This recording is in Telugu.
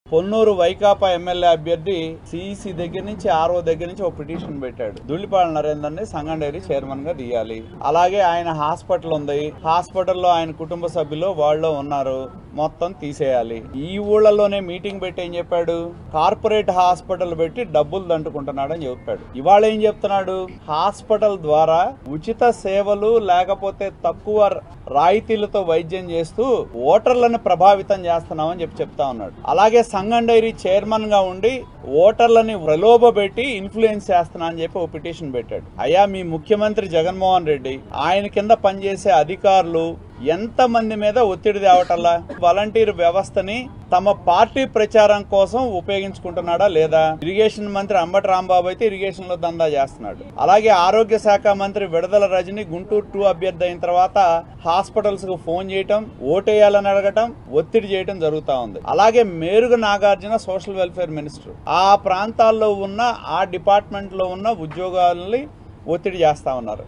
పొన్నూరు వైకాపా ఎమ్మెల్యే అభ్యర్థి సిఈసి దగ్గర నుంచి ఆర్ఓ దగ్గర నుంచి ఒక పిటిషన్ పెట్టాడు దుల్లిపాల నరేందర్ని సంగం డైరీ చైర్మన్ గా తీయాలి అలాగే ఆయన హాస్పిటల్ ఉంది హాస్పిటల్లో ఆయన కుటుంబ సభ్యులు వాళ్ళు ఉన్నారు మొత్తం తీసేయాలి ఈ ఊళ్ళలోనే మీటింగ్ పెట్టి ఏం చెప్పాడు కార్పొరేట్ హాస్పిటల్ పెట్టి డబ్బులు దంటుకుంటున్నాడు అని చెప్పాడు ఇవాళ ఏం చెప్తున్నాడు హాస్పిటల్ ద్వారా ఉచిత సేవలు లేకపోతే తక్కువ రాయితీలతో వైద్యం చేస్తూ ఓటర్లను ప్రభావితం చేస్తున్నామని చెప్పి చెప్తా ఉన్నాడు అలాగే సంగం డైరీ చైర్మన్ గా ఉండి ఓటర్లని ప్రలోభ పెట్టి ఇన్ఫ్లుయెన్స్ చేస్తున్నా అని చెప్పి ఒక పిటిషన్ పెట్టాడు అయ్యా మీ ముఖ్యమంత్రి జగన్మోహన్ రెడ్డి ఆయన కింద పనిచేసే అధికారులు ఎంత మంది మీద ఒత్తిడి తేవటల్లా వాలంటీర్ వ్యవస్థని తమ పార్టీ ప్రచారం కోసం ఉపయోగించుకుంటున్నాడా లేదా ఇరిగేషన్ మంత్రి అంబటి రాంబాబు అయితే ఇరిగేషన్ లో దందా చేస్తున్నాడు అలాగే ఆరోగ్య శాఖ మంత్రి విడదల రజని గుంటూరు టూ అభ్యర్థి అయిన తర్వాత హాస్పిటల్స్ కు ఫోన్ చేయటం ఓటేయాలని అడగటం ఒత్తిడి చేయటం జరుగుతా ఉంది అలాగే Merugu Nagarjuna social welfare minister ఆ ప్రాంతాల్లో ఉన్న ఆ డిపార్ట్మెంట్ లో ఉన్న ఉద్యోగాలని ఒత్తిడి చేస్తా ఉన్నారు